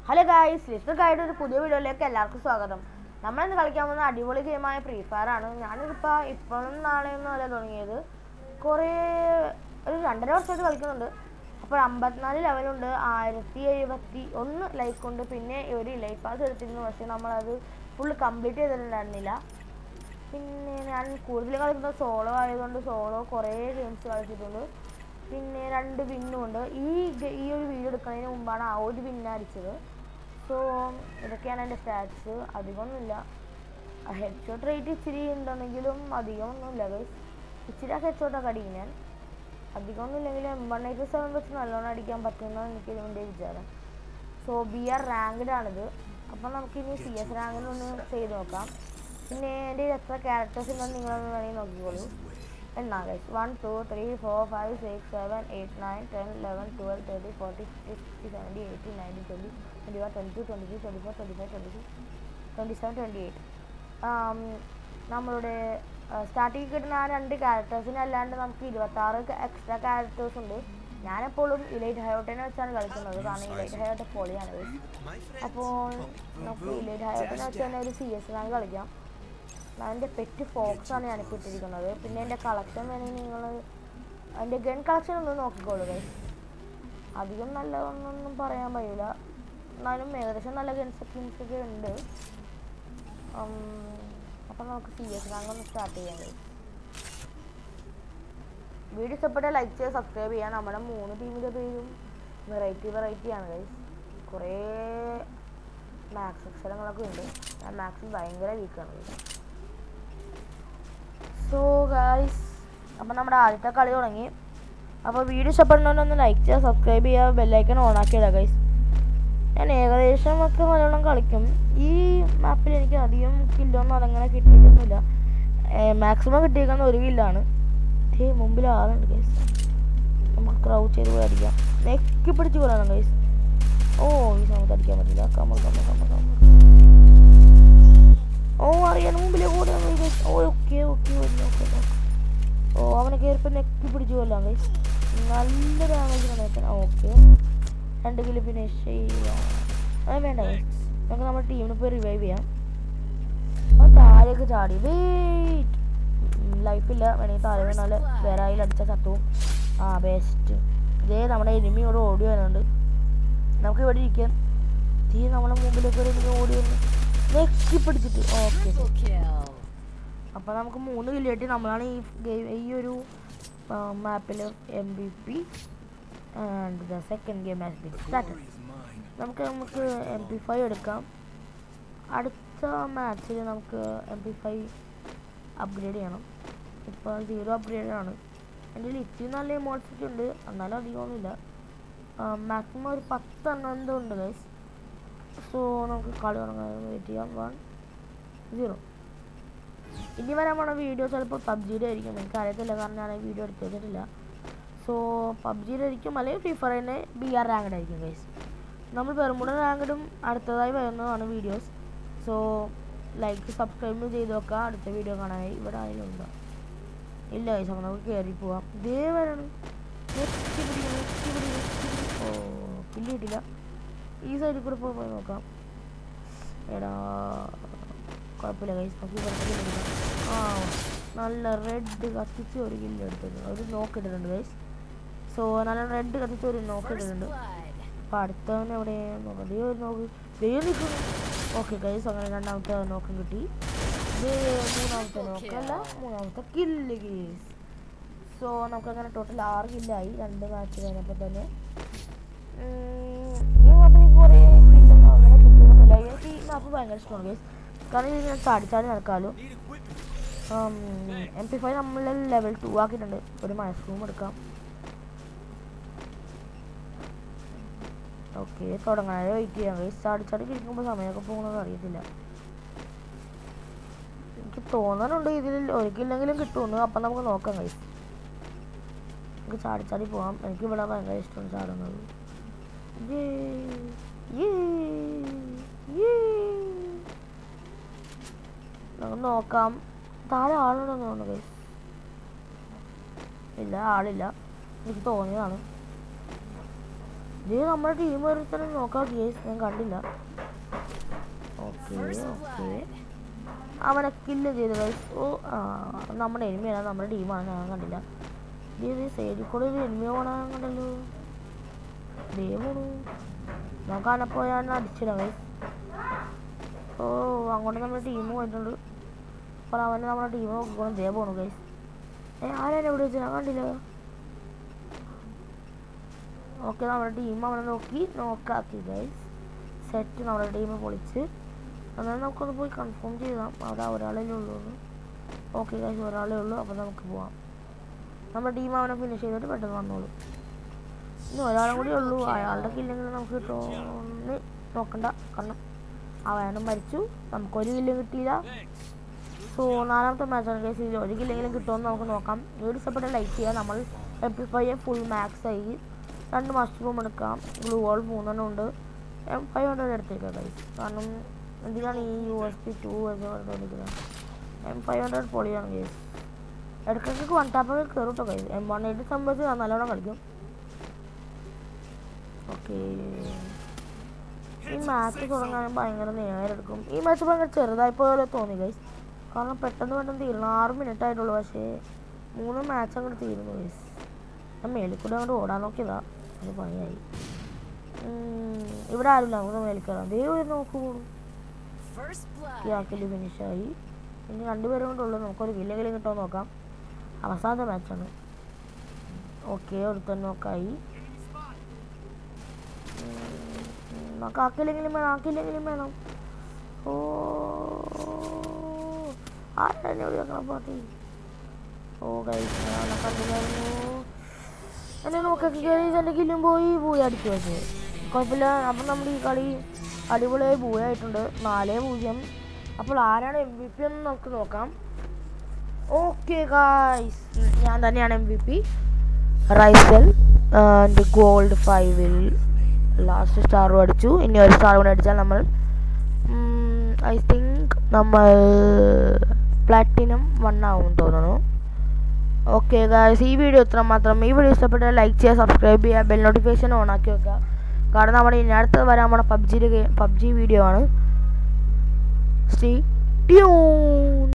Hello guys ലിസ്റ്റർ guide ഒരു പുതിയ വീഡിയോയിലേക്ക് എല്ലാവർക്കും സ്വാഗതം നമ്മളിന്ന് കളിക്കാൻ പോകുന്ന അടിപൊളി ഗെയിമായ ഫ്രീ ഫയർ ആണ് ഞാനിപ്പോൾ ഇപ്പോഴും നാളെയൊന്നും അല്ല തുടങ്ങിയത് കുറേ ഒരു രണ്ടര വർഷമായിട്ട് കളിക്കുന്നുണ്ട് അപ്പോൾ അമ്പത്തിനാല് ലെവലുണ്ട് ആയിരത്തി എഴുപത്തി ഒന്ന് ലൈക്ക് ഉണ്ട് പിന്നെ ഒരു ലൈഫ് പാസ് എടുത്തിരുന്നു പക്ഷേ നമ്മളത് ഫുള്ള് കംപ്ലീറ്റ് ചെയ്തിട്ടുണ്ടായിരുന്നില്ല പിന്നെ ഞാൻ കൂടുതൽ കളിക്കുന്നത് സോളോ ആയതുകൊണ്ട് സോളോ കുറേ ഗെയിംസ് കളിച്ചിട്ടുണ്ട് പിന്നെ രണ്ട് വിന്നും ഉണ്ട് ഈ ഗ- ഈ ഒരു വീഡിയോ എടുക്കുന്നതിന് മുമ്പാണ് ആ ഒരു വിന്ന് അടിച്ചത് സോ ഇതൊക്കെയാണ് എൻ്റെ സ്റ്റാറ്റ്സ് അധികമൊന്നുമില്ല ഹെഡ് ഷോട്ട് റേറ്റ് ഇച്ചിരി ഉണ്ടെന്നെങ്കിലും അധികമൊന്നുമില്ല ഗൈസ് ഇച്ചിരി ഹെഡ് ഷോട്ടൊക്കെ അടിക്കും ഞാൻ അധികമൊന്നും ഇല്ലെങ്കിലും വൺ എയ്റ്റി സെവൻ വെച്ച് നല്ലോണം അടിക്കാൻ പറ്റുമെന്നാണ് എനിക്ക് ഇതിൻ്റെ വിചാരം സോ ബി ആർ റാങ്ക്ഡ് ആണിത് അപ്പം നമുക്കിനി സി എസ് റാങ്കിലൊന്ന് ചെയ്ത് നോക്കാം പിന്നെ എൻ്റെ എത്ര ക്യാരക്ടേഴ്സ് ഉണ്ടെന്ന് നിങ്ങളൊന്ന് വേണമെങ്കിൽ നോക്കിക്കോളൂ എന്നാ guys one two three four five six seven eight nine ten eleven twelve thirty forty fifty sixty seventy eighty ninety twenty twenty one twenty two twenty three twenty four twenty five twenty six twenty seven twenty eight നമ്മളുടെ starting കിട്ടുന്ന ആ രണ്ട് ക്യാരക്ടേഴ്സിന് അല്ലാണ്ട് നമുക്ക് ഇരുപത്താറ് extra characters ഉണ്ട് ഞാനെപ്പോഴും elite ഹയോട്ടിനെ വെച്ചാണ് കളിക്കുന്നത് കാരണം ഇലൈറ്റ് ഹയോട്ട് പൊളിയാണ് guys. അപ്പോൾ നമുക്ക് ഇലൈറ്റ് ഹയോട്ടിനെ വെച്ച് തന്നെ ഒരു സി എസ് റാങ്ക് കളിക്കാം എൻ്റെ പെറ്റ് ഫോക്സ് ആണ് ഞാനിപ്പോൾ ഇട്ടിരിക്കുന്നത് പിന്നെ എൻ്റെ കളക്ഷൻ വേണമെങ്കിൽ നിങ്ങൾ എൻ്റെ ഗൺ കളക്ഷൻ ഒന്ന് നോക്കിക്കോളൂ ഗൈസ് അധികം നല്ലതൊന്നും പറയാൻ കഴിയില്ല എന്നാലും ഏകദേശം നല്ല ഗൺ സെറ്റിങ്സ് ഒക്കെ ഉണ്ട് അപ്പം നമുക്ക് സി എസ് റാങ്ക് ഒന്ന് സ്റ്റാർട്ട് ചെയ്യാം guys. വീഡിയോ ഇഷ്ടപ്പെട്ട ലൈക്ക് ചെയ്ത് സബ്സ്ക്രൈബ് ചെയ്യാൻ നമ്മുടെ മൂന്ന് ടീമിൻ്റെ പേരും വെറൈറ്റി വെറൈറ്റി ആണ് ഗൈസ് കുറേ മാത്സ് അക്ഷരങ്ങളൊക്കെ ഉണ്ട് ഞാൻ മാത്സിൽ ഭയങ്കര വീക്കാണ് ഗൈസ് സോ ഗൈസ് അപ്പം നമ്മുടെ ആദ്യത്തെ കളി തുടങ്ങി അപ്പോൾ വീഡിയോ ഇഷ്ടപ്പെടുന്നവരൊന്ന് ലൈക്ക് ചെയ്യുക സബ്സ്ക്രൈബ് ചെയ്യുക ബെല്ലൈക്കൺ ഓണാക്കി ഇടുക ഗൈസ് ഞാൻ ഏകദേശം ഒക്കെ നല്ലോണം കളിക്കും ഈ മാപ്പിൽ എനിക്ക് അധികം കില്ലൊന്നും അതങ്ങനെ കിട്ടിയിട്ടൊന്നുമില്ല മാക്സിമം കിട്ടിയിരിക്കുന്ന ഒരു കില്ലാണ് ഏ മുമ്പിൽ ആളുണ്ട് ഗൈസ് നമുക്ക് ക്രൗച്ച് ചെയ്ത് പോയി അടിക്കാം നെക്കി പിടിച്ച് കൊല്ലണം ഗൈസ് ഓ ഈ സമയത്ത് അടിക്കാൻ പറ്റില്ല കമ്മൽ കമ്മൽ കമ്മൽ കമ്മൽ ഓ അറിയാൻ മുമ്പിലെ കൂടെ ഓക്കെ ഓക്കെ ഓ അവനെ കയറിപ്പോൾ നെക്കി പിടിച്ച് കൊല്ലാം ഗൈസ് നല്ല ഡാമേജ് ആണ് ഓക്കെ രണ്ട് കിലോ ഫിനിഷ് ചെയ്യാം അത് വേണ്ട guys. നമുക്ക് നമ്മുടെ ടീമിന് പോയി റിവൈവ് ചെയ്യാം അവൻ താഴേക്ക് ചാടി വെയിറ്റ് ലൈഫില്ല വേണമെങ്കിൽ താഴെ വീണാൽ വേറെ ആയിൽ അടിച്ച ചത്തവും ആ ബെസ്റ്റ് ഇതേ നമ്മുടെ എനിമി ഇവിടെ ഓടി വരുന്നുണ്ട് നമുക്ക് ഇവിടെ ഇരിക്കാം തീ നമ്മുടെ മുമ്പിലേക്ക് ഒരു എനിമി ഓടി വന്നു നെക്കി പിടിച്ചിട്ട് ഓക്കെ അപ്പോൾ നമുക്ക് മൂന്ന് കിലോ കിട്ടി നമ്മളാണ് ഈ ഗെയിം ഈ ഒരു മാപ്പിൽ M B P and the second game has been started നമുക്ക് നമുക്ക് എം പി ഫൈവ് എടുക്കാം അടുത്ത മാച്ചിൽ നമുക്ക് എം പി ഫൈവ് അപ്ഗ്രേഡ് ചെയ്യണം ഇപ്പോൾ സീറോ അപ്ഗ്രേഡ് ആണ് എൻ്റെ കയ്യിൽ ഇത്തിരി നല്ല ഇമോട്ട്സ് ഉണ്ട് എന്നാലും അധികമൊന്നുമില്ല മാക്സിമം ഒരു പത്തെണ്ണം എന്തോ ഉണ്ട് ഗൈസ് സോ നമുക്ക് കളി തുടങ്ങാൻ വെയിറ്റ് ചെയ്യാം വൺ സീറോ ഇനി വരാൻ പോണ വീഡിയോ ചിലപ്പോൾ പബ്ജിയുടെ ആയിരിക്കും എനിക്ക് അറിയത്തില്ല കാരണം ഞാൻ ഈ വീഡിയോ എടുത്ത് വെച്ചിട്ടില്ല സോ പബ്ജിയിലായിരിക്കും അല്ലെങ്കിൽ ഫ്രീ ഫയറിന് ബി ആർ റാങ്കഡ് ആയിരിക്കും ഗൈസ് നമ്മൾ പെരുമ്പുട റാങ്കഡും അടുത്തതായി വരുന്നതാണ് വീഡിയോസ് സോ ലൈക്ക് സബ്സ്ക്രൈബ് ചെയ്ത് നോക്കുക അടുത്ത വീഡിയോ കാണാനായി ഇവിടെ ആയാലും ഉണ്ടോ ഇല്ല ഗൈസ് അപ്പോൾ നമുക്ക് കയറി പോവാം ഇതേ വരണം നെക്കി പിടിക്കും, നെക്കി പിടിക്കും, നെക്കി പിടിക്കും. ഓ കില്ല് കിട്ടില്ല ഈ സൈഡിൽ കൂടെ പോയി പോയി നോക്കാം എടാ കുഴപ്പമില്ല ഗൈസ് നമുക്ക് ഇവിടെ kill എടുക്കാം ആ നല്ല റെഡ് കത്തിച്ച് ഒരു കില്ല് എടുത്തിട്ടുണ്ട് ഒരു നോക്ക് ഇട്ടിട്ടുണ്ട് ഗൈസ് സോ നല്ല റെഡ് കത്തിച്ച് ഒരു നോക്ക് ഇട്ടിട്ടുണ്ട് അപ്പോൾ അടുത്തവൻ എവിടെ നോക്കാം ദേ ഒരു നോക്ക് ദേ നിൽക്കുന്നു ഓക്കെ ഗൈസ് അങ്ങനെ രണ്ടാമത്തെ നോക്കം കിട്ടി ദേ മൂന്നാമത്തെ നോക്കല്ല മൂന്നാമത്തെ കില്ല് ഗേസ് സോ നമുക്കങ്ങനെ ടോട്ടൽ ആറ് കില്ലായി രണ്ട് മാച്ച് കഴിഞ്ഞപ്പോൾ തന്നെ ഉം, ഈ മാപ്പ് എനിക്ക് കുറേ കില്ലൊന്നും അങ്ങനെ കിട്ടിയൊന്നുമില്ല എനിക്ക് ഈ മാപ്പ് ഭയങ്കര ഇഷ്ടമാണ് ഗേസ് കാരണം ഇത് ഞാൻ ചാടി ചാടി നടക്കാമല്ലോ എം പി ഫൈവ് നമ്മൾ ലെവൽ ടു ആക്കിയിട്ടുണ്ട് ഒരു മഷ്റൂം എടുക്കാം ഓക്കെ തുടങ്ങാതെ വെയിറ്റ് ചെയ്യാം ഗൈസ് ചാടി ചാടി ഇരിക്കുമ്പോൾ സമയമൊക്കെ പോകുന്നത് അറിയത്തില്ല എനിക്ക് തോന്നാനുണ്ട് ഇതിൽ ഒരിക്കലെങ്കിലും കിട്ടുമെന്ന് അപ്പം നമുക്ക് നോക്കാം ഗൈസ് നമുക്ക് ചാടി ചാടി പോവാം എനിക്ക് ഇവിടെ ഭയങ്കര ഇഷ്ടമാണ് ചാടുന്നത് Yay! Yay! Yay! നമുക്ക് നോക്കാം താഴെ ആളുണ്ടെന്ന് തോന്നുന്നു ഗൈസ് ഇല്ല ആളില്ല എനിക്ക് തോന്നിയതാണ് ഇത് നമ്മുടെ ടീം ഒരുത്തന്നെ നോക്കാം കേസ് ഞാൻ കണ്ടില്ല ഓക്കെ ഓക്കെ അവനെ കില്ല് ചെയ്ത് ഗൈസ് ഓ ആ നമ്മുടെ എനിമിയാണ് നമ്മുടെ ടീമാണ് ഞാൻ കണ്ടില്ല ഇത് സൈഡിൽ കൂടെ ഒരു എനിമി പോകണം കണ്ടല്ലോ ദേ പോണു നമുക്ക് അവനെ പോയാൽ അടിച്ചിടാം ഗൈസ് ഓ അങ്ങോട്ട് നമ്മുടെ ടീം പോയിട്ടുണ്ട് അപ്പോൾ അവനെ നമ്മുടെ ടീം നോക്കിക്കോളും ദേ പോണു ഗൈസ് ഏ ആരാണ് എവിടെ വെച്ചാൽ ഞാൻ കണ്ടില്ല ഓക്കെ നമ്മുടെ ടീം അവനെ നോക്കി നോക്കാക്കി ഗൈസ് സെറ്റ് നമ്മുടെ ടീം പൊളിച്ച് എന്നാലും നമുക്കൊന്ന് പോയി കൺഫേം ചെയ്താം അവിടെ ഒരാളേ ഉള്ളൂ ഓക്കെ ഗൈസ് ഒരാളേ ഉള്ളൂ അപ്പോൾ നമുക്ക് പോവാം നമ്മുടെ ടീം അവനെ ഫിനിഷ് ചെയ്തിട്ട് പെട്ടെന്ന് വന്നോളൂ ഇനി ഒരാളും കൂടി ഉള്ളൂ അയാളുടെ കില്ലെങ്കിൽ നമുക്ക് കിട്ടുമെന്ന് നോക്കണ്ട കാരണം അവനും മരിച്ചു നമുക്കൊരു കില്ലും കിട്ടിയില്ല സോ നാലാമത്തെ മാച്ചാണ് കേസ് ഇതിൽ ഒരു കില്ലെങ്കിലും കിട്ടുമെന്ന് നമുക്ക് നോക്കാം വീഡിയോ ഇഷ്ടപ്പെട്ട ലൈക്ക് ചെയ്യുക നമ്മൾ എം ഫൈവ് ഫുൾ മാക്സ് ആയി രണ്ട് മഷ്റൂം എടുക്കാം ഗ്ലൂ വോൾ മൂന്നെണ്ണം ഉണ്ട് എം ഫൈവ് ഹൺഡ്രഡ് എടുത്തേക്കാം കൈസ് കാരണം എന്തിനാണ് ഈ യു എസ് പി ടു എന്ന് പറഞ്ഞിരിക്കുന്നത് എം ഫൈവ് ഹൺഡ്രഡ് പൊളിയാണ് കേസ് ഇടയ്ക്കൊക്കെ വൺ ടാപ്പൊക്കെ കയറും കേട്ടോ കൈസ് എം വൺ എയ്റ്റ് സംബന്ധിച്ച് ഞാൻ നല്ലോണം കളിക്കും ഓക്കെ ഈ മാച്ച് തുടങ്ങാൻ ഭയങ്കര നേരം എടുക്കും ഈ മാച്ച് ഭയങ്കര ചെറുതായി പോലെ തോന്നി ഗൈസ് കാരണം പെട്ടെന്ന് പെട്ടെന്ന് തീരണം ആറ് മിനിറ്റ് ആയിട്ടുള്ളൂ പക്ഷേ മൂന്ന് മാച്ച് അങ്ങോട്ട് തീരുന്നു ഗൈസ് ഞാൻ മേലിൽ കൂടെ അങ്ങോട്ട് ഓടാൻ നോക്കിയതാ അത് പണിയായി ഉം, ഇവിടെ ആരുമില്ല നമുക്ക് മേലിൽ കയറാം ദേ ഒരു നോക്കൂ First blood. കിയാക്കിൽ ഫിനിഷായി ഇനി രണ്ടുപേരും കൊണ്ടുള്ളൂ നമുക്കൊരു കില്ലെങ്കിലും കിട്ടുമോ നോക്കാം അവസാനത്തെ മാച്ചാണ് ഓക്കെ ഒരുത്തൻ നോക്കായി നമുക്ക് ആക്കില്ലെങ്കിലും വേണം ആക്കില്ലെങ്കിലും വേണം ഓ ആരാണ് ഇവിടെ വെക്കണം പാട്ടി ഓ കൈസ് കണ്ടില്ലായിരുന്നു എന്നെ നോക്കി കയറി എൻ്റെ കില്ലും പോയി പൂയ അടിച്ചു വെച്ച് കുഴപ്പമില്ല അപ്പം നമ്മുടെ ഈ കളി അടിപൊളിയായി പൂയായിട്ടുണ്ട് നാല് പൂജ്യം അപ്പോൾ ആരാണ് എം വി പി എന്ന് നമുക്ക് നോക്കാം ഓക്കെ ഗായ്സ് ഞാൻ തന്നെയാണ് എം വി പി റൈസൽ ആൻഡ് ഗോൾഡ് ഫൈവിൽ ലാസ്റ്റ് സ്റ്റാറും അടിച്ചു ഇനി ഒരു സ്റ്റാർ കൂടെ അടിച്ചാൽ നമ്മൾ ഐ തിങ്ക് നമ്മൾ പ്ലാറ്റിനം വൺ ആവും തോന്നുന്നു ഓക്കെ ഗായ്സ് ഈ വീഡിയോ ഇത്ര മാത്രം ഈ വീഡിയോ ഇഷ്ടപ്പെട്ടാൽ ലൈക്ക് ചെയ്യുക സബ്സ്ക്രൈബ് ചെയ്യുക ബെൽ നോട്ടിഫിക്കേഷൻ ഓൺ ആക്കി വെക്കുക കാരണം നമ്മുടെ ഇനി അടുത്ത് വരാൻ പോണ പബ്ജിയുടെ പബ്ജി വീഡിയോ ആണ് സ്റ്റേ ട്യൂൺ